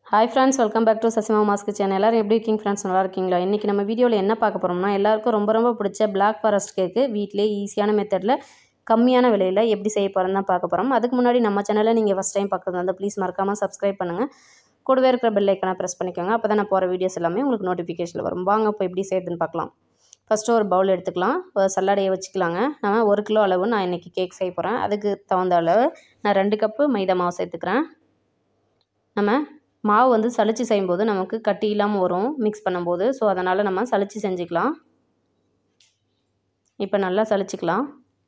hi friends welcome back to Sasima mask channel எல்லோரும் எப்படி இருக்கீங்க ஃப்ரெண்ட்ஸ் நல்லா இருக்கீங்களா இன்றைக்கி நம்ம வீடியோவில் என்ன பார்க்க போகிறோம்னா எல்லாருக்கும் ரொம்ப ரொம்ப பிடிச்ச பிளாக் ஃபாரஸ்ட் கேக்கு வீட்டிலே ஈஸியான மெத்தடில் கம்மியான விலையில் எப்படி செய்ய போகிறோம் தான் பார்க்க போகிறோம் அதுக்கு முன்னாடி நம்ம சேனலை நீங்கள் ஃபஸ்ட் டைம் பார்க்குறது வந்து ப்ளீஸ் மறக்காமல் சப்ஸ்கிரைப் பண்ணுங்கள் கூடவே இருக்கிற பெல் ஐக்கனை ப்ரெஸ் பண்ணிக்கோங்க அப்போ தான் நான் போகிற வீடியோஸ் எல்லாமே உங்களுக்கு நோட்டிஃபிகேஷனில் வரும் வாங்க இப்போ எப்படி செய்யுதுன்னு பார்க்கலாம் ஃபஸ்ட்டு ஒரு பவுல் எடுத்துக்கலாம் ஒரு சல்லாடையை வச்சுக்கலாங்க நான் ஒரு கிலோ அளவு நான் இன்றைக்கி கேக் செய்ய போகிறேன் அதுக்கு தகுந்த அளவு நான் ரெண்டு கப்பு மைதா மாவு சேர்த்துக்கிறேன் நம்ம மாவு வந்து சளிச்சு செய்யும்போது நமக்கு கட்டி இல்லாமல் வரும் மிக்ஸ் பண்ணும்போது ஸோ அதனால் நம்ம சளிச்சு செஞ்சுக்கலாம் இப்போ நல்லா சளிச்சிக்கலாம்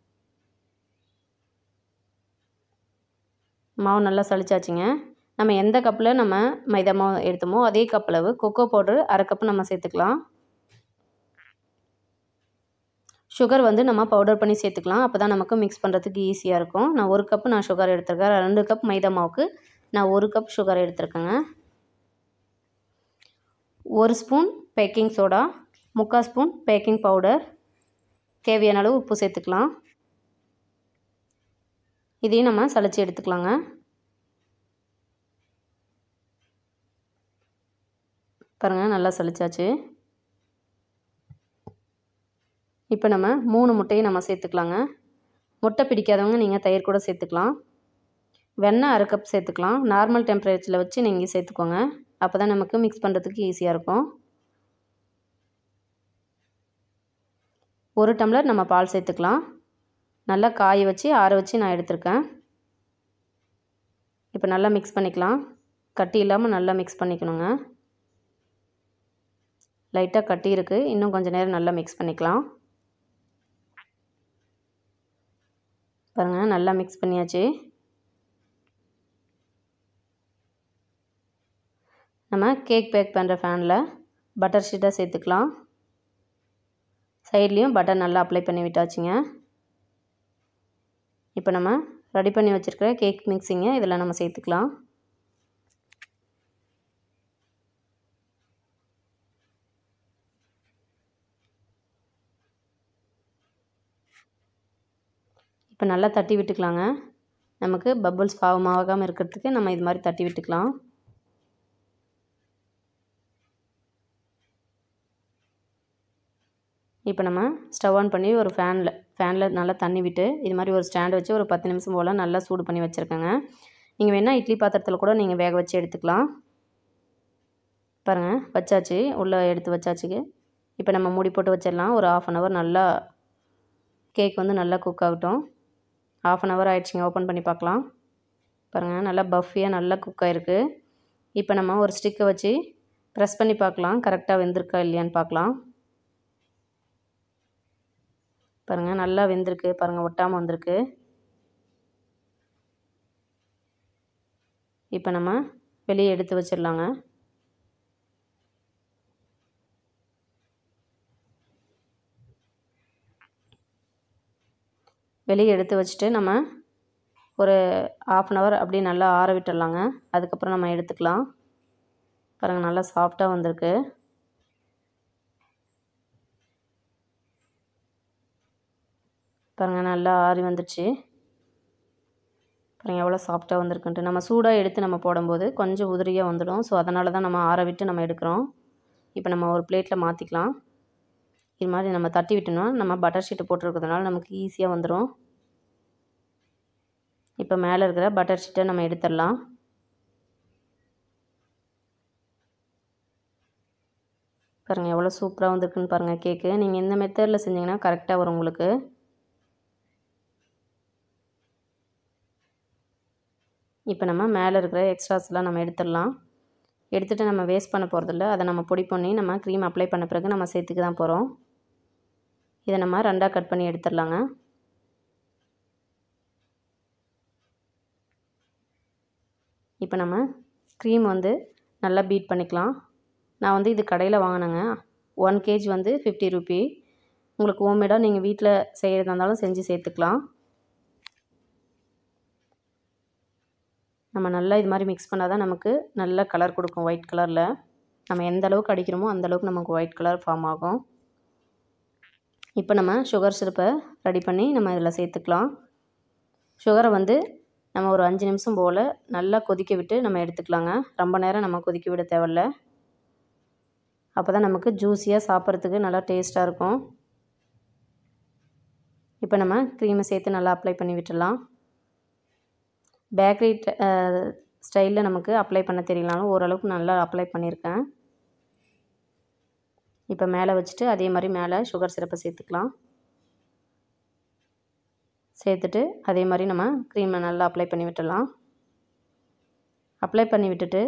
மாவு நல்லா சளிச்சாச்சுங்க நம்ம எந்த கப்பில் நம்ம மைதா மாவு எடுத்தோமோ அதே கப்பளவு கொக்கோ பவுடர் அரை கப்பு நம்ம சேர்த்துக்கலாம் சுகர் வந்து நம்ம பவுடர் பண்ணி சேர்த்துக்கலாம் அப்போ தான் நமக்கு மிக்ஸ் பண்ணுறதுக்கு ஈஸியாக இருக்கும் நான் ஒரு கப்பு நான் சுகர் எடுத்திருக்கேன் ரெண்டு கப் மைதா மாவுக்கு நான் ஒரு கப் சுகர் எடுத்திருக்கேங்க ஒரு ஸ்பூன் பேக்கிங் சோடா முக்கால் ஸ்பூன் பேக்கிங் பவுடர் தேவையான அளவு உப்பு சேர்த்துக்கலாம் இதையும் நம்ம சளிச்சு எடுத்துக்கலாங்க பாருங்கள் நல்லா சளிச்சாச்சு இப்போ நம்ம மூணு முட்டையை நம்ம சேர்த்துக்கலாங்க முட்டை பிடிக்காதவங்க நீங்கள் தயிர் கூட சேர்த்துக்கலாம் வெண்ணெய் அரை கப் சேர்த்துக்கலாம் நார்மல் டெம்பரேச்சரில் வச்சு நீங்கள் சேர்த்துக்கோங்க அப்போ தான் நமக்கு மிக்ஸ் பண்ணுறதுக்கு ஈஸியாக இருக்கும் ஒரு டம்ளர் நம்ம பால் சேர்த்துக்கலாம் நல்லா காய வச்சு ஆற வச்சு நான் எடுத்திருக்கேன் இப்போ நல்லா மிக்ஸ் பண்ணிக்கலாம் கட்டி இல்லாமல் நல்லா மிக்ஸ் பண்ணிக்கணுங்க லைட்டாக கட்டி இருக்குது இன்னும் கொஞ்சம் நேரம் நல்லா மிக்ஸ் பண்ணிக்கலாம் பாருங்கள் நல்லா மிக்ஸ் பண்ணியாச்சு நம்ம கேக் பேக் பண்ணுற ஃபேனில் பட்டர் ஷீட்டாக சேர்த்துக்கலாம் சைட்லேயும் பட்டர் நல்லா அப்ளை பண்ணி விட்டாச்சுங்க இப்போ நம்ம ரெடி பண்ணி வச்சுருக்கிற கேக் மிக்ஸிங்கை இதில் நம்ம சேர்த்துக்கலாம் இப்போ நல்லா தட்டி விட்டுக்கலாங்க நமக்கு பப்புள்ஸ் ஃபார்ம் ஆகாமல் இருக்கிறதுக்கு நம்ம இது மாதிரி தட்டி விட்டுக்கலாம் இப்போ நம்ம ஸ்டவ் ஆன் பண்ணி ஒரு ஃபேனில் ஃபேனில் நல்லா தண்ணி விட்டு இது மாதிரி ஒரு ஸ்டாண்டு வச்சு ஒரு பத்து நிமிஷம் போல் நல்லா சூடு பண்ணி வச்சுருக்கேங்க நீங்கள் வேணால் இட்லி பாத்திரத்தில் கூட நீங்கள் வேக வச்சு எடுத்துக்கலாம் பாருங்கள் வச்சாச்சு உள்ளே எடுத்து வச்சாச்சுக்கு இப்போ நம்ம மூடி போட்டு வச்சிடலாம் ஒரு ஆஃப் அன் ஹவர் நல்லா கேக் வந்து நல்லா குக் ஆகட்டும் ஆஃப் அன் ஹவர் ஆகிடுச்சிங்க ஓப்பன் பண்ணி பார்க்கலாம் பாருங்கள் நல்லா பஃபியாக நல்லா குக் ஆகிருக்கு இப்போ நம்ம ஒரு ஸ்டிக்கை வச்சு ப்ரெஸ் பண்ணி பார்க்கலாம் கரெக்டாக வெந்திருக்கா இல்லையான்னு பார்க்கலாம் பாருங்கள் நல்லா வெந்திருக்கு பாருங்கள் ஒட்டாமல் வந்திருக்கு இப்போ நம்ம வெளியே எடுத்து வச்சிடலாங்க வெளியே எடுத்து வச்சுட்டு நம்ம ஒரு ஆஃப் அன் ஹவர் அப்படி நல்லா ஆற விட்டுடலாங்க அதுக்கப்புறம் நம்ம எடுத்துக்கலாம் பாருங்கள் நல்லா சாஃப்டாக வந்திருக்கு பாருங்கள் நல்லா ஆறி வந்துடுச்சு பாருங்கள் எவ்வளோ சாஃப்டாக வந்திருக்குன்ட்டு நம்ம சூடாக எடுத்து நம்ம போடும்போது கொஞ்சம் உதிரியாக வந்துடும் ஸோ அதனால தான் நம்ம ஆற விட்டு நம்ம எடுக்கிறோம் இப்போ நம்ம ஒரு பிளேட்டில் மாற்றிக்கலாம் இது மாதிரி நம்ம தட்டி விட்டோம்னா நம்ம பட்டர் ஷீட்டு போட்டிருக்கிறதுனால நமக்கு ஈஸியாக வந்துடும் இப்போ மேலே இருக்கிற பட்டர் ஷீட்டை நம்ம எடுத்துடலாம் பாருங்கள் எவ்வளோ சூப்பராக வந்திருக்குன்னு பாருங்கள் கேக்கு நீங்கள் இந்த மெத்தடில் செஞ்சிங்கன்னா கரெக்டாக வரும் உங்களுக்கு இப்போ நம்ம மேலே இருக்கிற எக்ஸ்ட்ராஸ்லாம் நம்ம எடுத்துடலாம் எடுத்துகிட்டு நம்ம வேஸ்ட் பண்ண போகிறதில்ல அதை நம்ம பொடி பண்ணி நம்ம க்ரீம் அப்ளை பண்ண பிறகு நம்ம சேர்த்துக்க தான் போகிறோம் இதை நம்ம ரெண்டாக கட் பண்ணி எடுத்துடலாங்க இப்போ நம்ம க்ரீம் வந்து நல்லா பீட் பண்ணிக்கலாம் நான் வந்து இது கடையில் வாங்கினேங்க ஒன் கேஜ் வந்து ஃபிஃப்டி ருபி உங்களுக்கு ஹோம்மேடாக நீங்கள் வீட்டில் செய்கிறதா இருந்தாலும் செஞ்சு சேர்த்துக்கலாம் நம்ம நல்லா இது மாதிரி மிக்ஸ் பண்ணால் தான் நமக்கு நல்ல கலர் கொடுக்கும் ஒயிட் கலரில் நம்ம எந்த அளவுக்கு அடிக்கிறோமோ அந்த அளவுக்கு நமக்கு ஒயிட் கலர் ஃபார்ம் ஆகும் இப்போ நம்ம சுகர் சிரப்பை ரெடி பண்ணி நம்ம இதில் சேர்த்துக்கலாம் சுகரை வந்து நம்ம ஒரு அஞ்சு நிமிஷம் போல் நல்லா கொதிக்க விட்டு நம்ம எடுத்துக்கலாங்க ரொம்ப நேரம் நம்ம கொதிக்க விட தேவையில்ல அப்போ தான் நமக்கு ஜூஸியாக சாப்பிட்றதுக்கு நல்லா டேஸ்ட்டாக இருக்கும் இப்போ நம்ம க்ரீமை சேர்த்து நல்லா அப்ளை பண்ணி விட்டுடலாம் பேக்கரி ஸ்டைலில் நமக்கு அப்ளை பண்ண தெரியலனாலும் ஓரளவுக்கு நல்லா அப்ளை பண்ணியிருக்கேன் இப்போ மேலே வச்சுட்டு அதே மாதிரி மேலே சுகர் சிரப்பை சேர்த்துக்கலாம் சேர்த்துட்டு அதே மாதிரி நம்ம க்ரீமை நல்லா அப்ளை பண்ணி விட்டுடலாம் அப்ளை பண்ணி விட்டுட்டு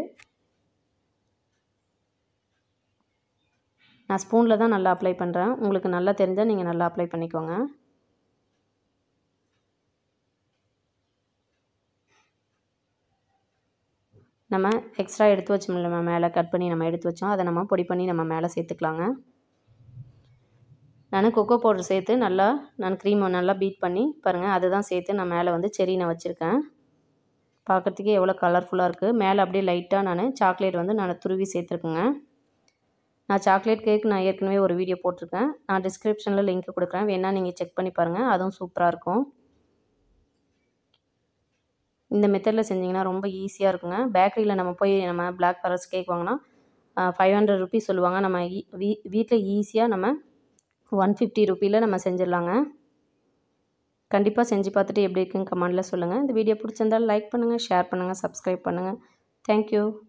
நான் ஸ்பூனில் தான் நல்லா அப்ளை பண்ணுறேன் உங்களுக்கு நல்லா தெரிஞ்சால் நீங்கள் நல்லா அப்ளை பண்ணிக்கோங்க நம்ம எக்ஸ்ட்ரா எடுத்து வச்சோம்ல நம்ம மேலே கட் பண்ணி நம்ம எடுத்து வச்சோம் அதை நம்ம பொடி பண்ணி நம்ம மேலே சேர்த்துக்கலாங்க நான் கொக்கோ பவுடர் சேர்த்து நல்லா நான் க்ரீமை நல்லா பீட் பண்ணி பாருங்கள் அதுதான் சேர்த்து நான் மேலே வந்து செரி நான் வச்சுருக்கேன் பார்க்குறதுக்கே எவ்வளோ கலர்ஃபுல்லாக இருக்குது மேலே அப்படியே லைட்டாக நான் சாக்லேட் வந்து நான் துருவி சேர்த்துருக்கேங்க நான் சாக்லேட் கேக் நான் ஏற்கனவே ஒரு வீடியோ போட்டிருக்கேன் நான் டிஸ்கிரிப்ஷனில் லிங்க் கொடுக்குறேன் வேணால் நீங்கள் செக் பண்ணி பாருங்கள் அதுவும் சூப்பராக இருக்கும் இந்த மெத்தடில் செஞ்சிங்கன்னா ரொம்ப ஈஸியாக இருக்குங்க பேக்கரியில் நம்ம போய் நம்ம பிளாக் ஃபாரஸ்ட் கேக் வாங்கினா ஃபைவ் ஹண்ட்ரட் ருபீஸ் சொல்லுவாங்க நம்ம வீ வீட்டில் ஈஸியாக நம்ம ஒன் ஃபிஃப்டி ருப்பியில் நம்ம செஞ்சிடலாங்க கண்டிப்பாக செஞ்சு பார்த்துட்டு எப்படி இருக்குன்னு கமெண்டில் சொல்லுங்கள் இந்த வீடியோ பிடிச்சிருந்தால் லைக் பண்ணுங்கள் ஷேர் பண்ணுங்கள் சப்ஸ்கிரைப் பண்ணுங்கள் தேங்க்யூ